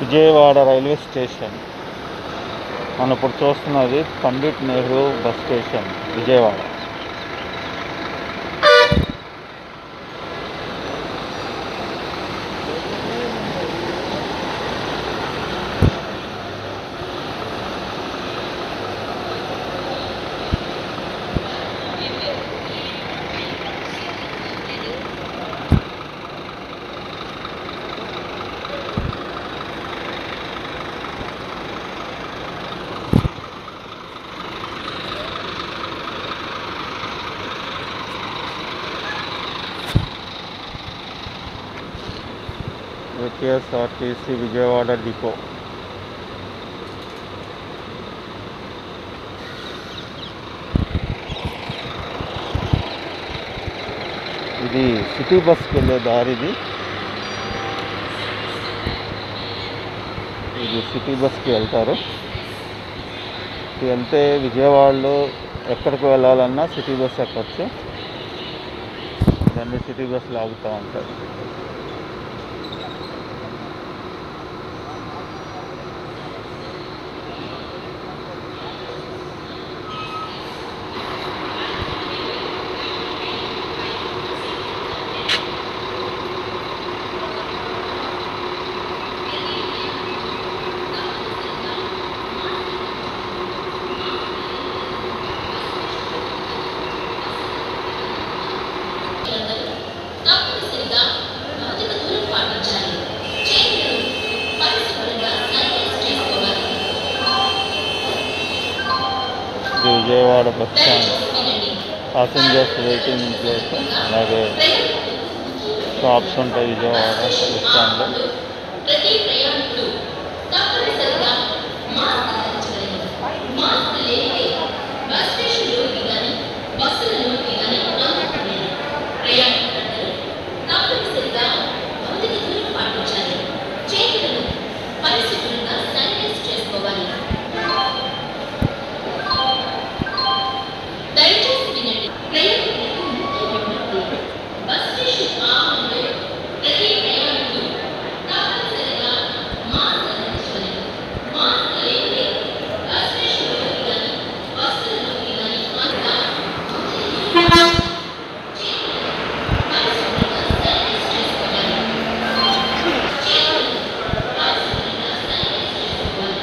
Vijayawada railway station మనం ఇప్పుడు చూస్తున్నది Pandit Nehru bus station Vijayawada APSRTC Vijayawada depot ఇది సిటీ బస్కి వెళ్ళే దారిది ఇది సిటీ బస్కి వెళ్తారు ఇది వెళ్తే విజయవాడలో ఎక్కడికి వెళ్ళాలన్నా సిటీ బస్ ఎక్కొచ్చు దాన్ని సిటీ బస్సులు ఆగుతూ ఉంటాయి తప్పనిసరిగా భౌతిక దూరం పాటించాలి చేతులను పరిశుభ్రంగా శానిటైజ్ చేసుకోవాలి ఇది విజయవాడ బస్ స్టాండ్ వినండి ప్యాసింజర్స్ వెయిటింగ్ ప్లేస్ అలాగే షాప్స్ ఉంటాయి విజయవాడ బస్ స్టాండ్లో ప్రతి ప్రయాణికుడు తప్పనిసరిగా మాస్క్ ధరించగలరు మాస్క్ లేనిదే బస్ స్టేషన్లోకి కానీ బస్సులలోకి కానీ అనుమతిలేదు ప్రయాణికులందరూ తప్పనిసరిగా భౌతిక దూరం పాటించాలి చేతులను పరిశుభ్రంగా శానిటైజ్ చేసుకోవాలి దయచేసి వినండి ప్రయాణికులకు ముఖ్య విజ్ఞప్తి బస్ స్టేషన్ ఆవరణలో ప్రతి ప్రయాణికుడు తప్పనిసరిగా మాస్క్ ధరించవలెను మాస్క్ లేనిదే బస్ స్టేషన్లోకి కానీ బస్సులలోకి కానీ అంతా పరిశుభ్రంగా శానిటైజ్ చేసుకోవాలి చేతులను పరిశుభ్రంగా శానిటైజ్ చేసుకోవాలి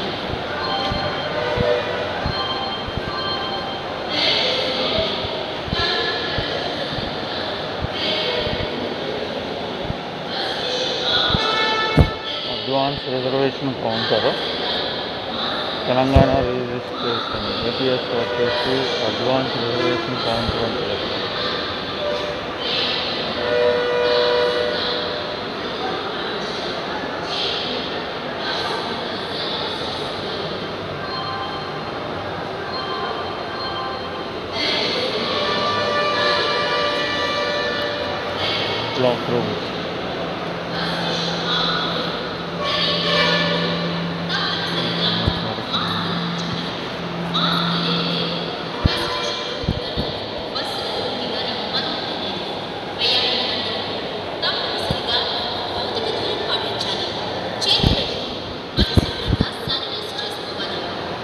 advance reservation counter Telangana railway station APS వచ్చేసి అడ్వాన్స్ రిజర్వేషన్ కౌంటర్ ఉంటుంది బ్లాక్ రూమ్స్ బస్సులలోకి కానీ అనుమతి లేదు ప్రయాణికులందరూ తప్పనిసరిగా భౌతిక దూరం పాటించాలి చేతులను పరిశుభ్రంగా శానిటైజ్ చేసుకోవాలి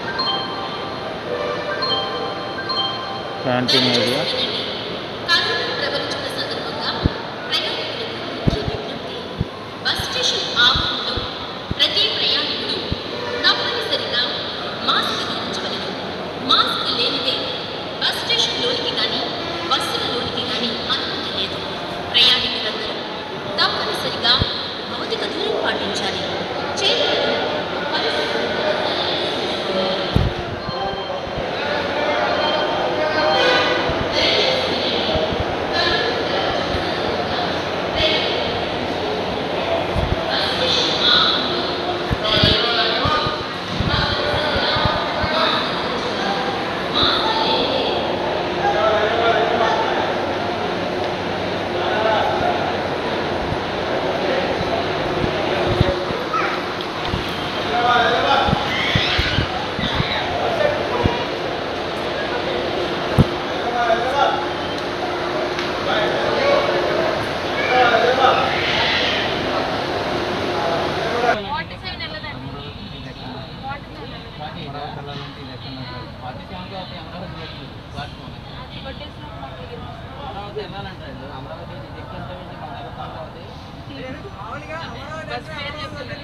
క్యాంటీన్ ఏరియా వినండి. కరోనా ప్రబలుతున్న సందర్భంగా ప్రయాణికులకు ముఖ్య విజ్ఞప్తి బస్ స్టేషన్ ఆవరణలో ప్రతి ప్రయాణికుడు తప్పనిసరిగా మాస్క్ ధరించవలెను మాస్క్ లేనిదే బస్ స్టేషన్ లోనికి కానీ బస్సుల లోనికి కానీ అనుమతి లేదు ప్రయాణికులందరూ తప్పనిసరిగా భౌతిక దూరం పాటించాలి చేతులను పరిశుభ్రంగా శానిటైజ్ చేసుకోవాలి. బస్ పేరు చెప్తున్నాడు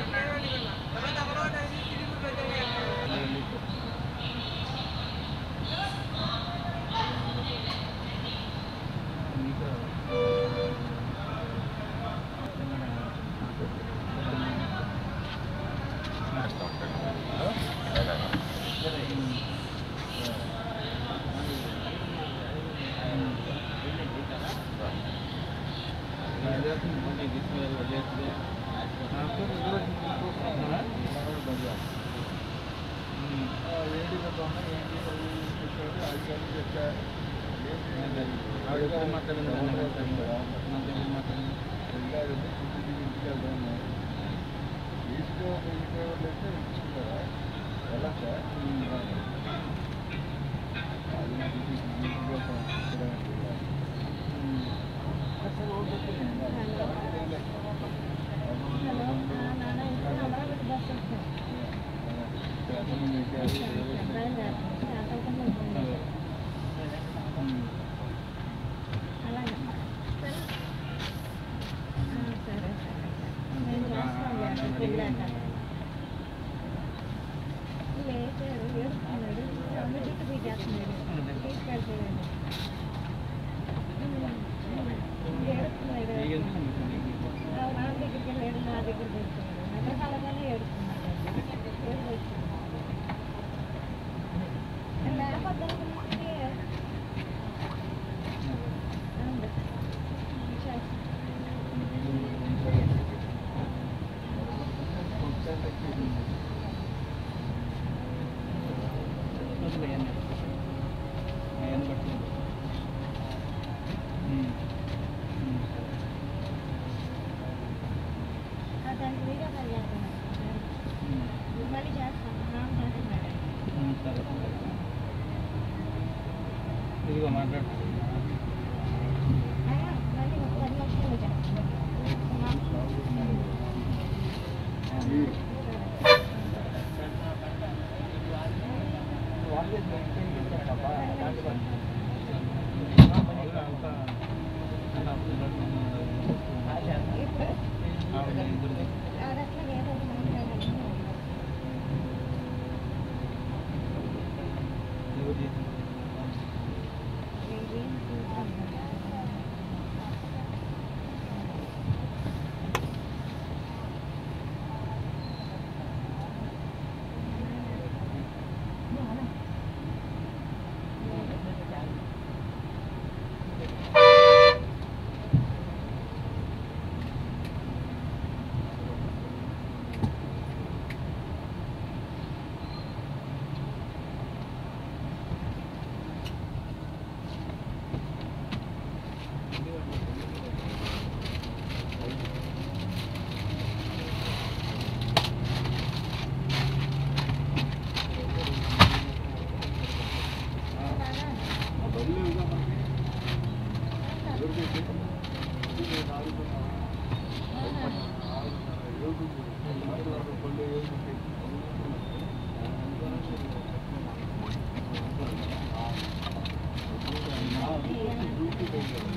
మళ్ళీ చేస్తాను మాట్లాడారు ఇదిగో మాట్లాడు మళ్ళీ ఒక పది నిమిషాలు చేస్తాను అది అట్లా ఏదో ఒకటి మాట్లాడాలి ఏం చూద్దాం ఆ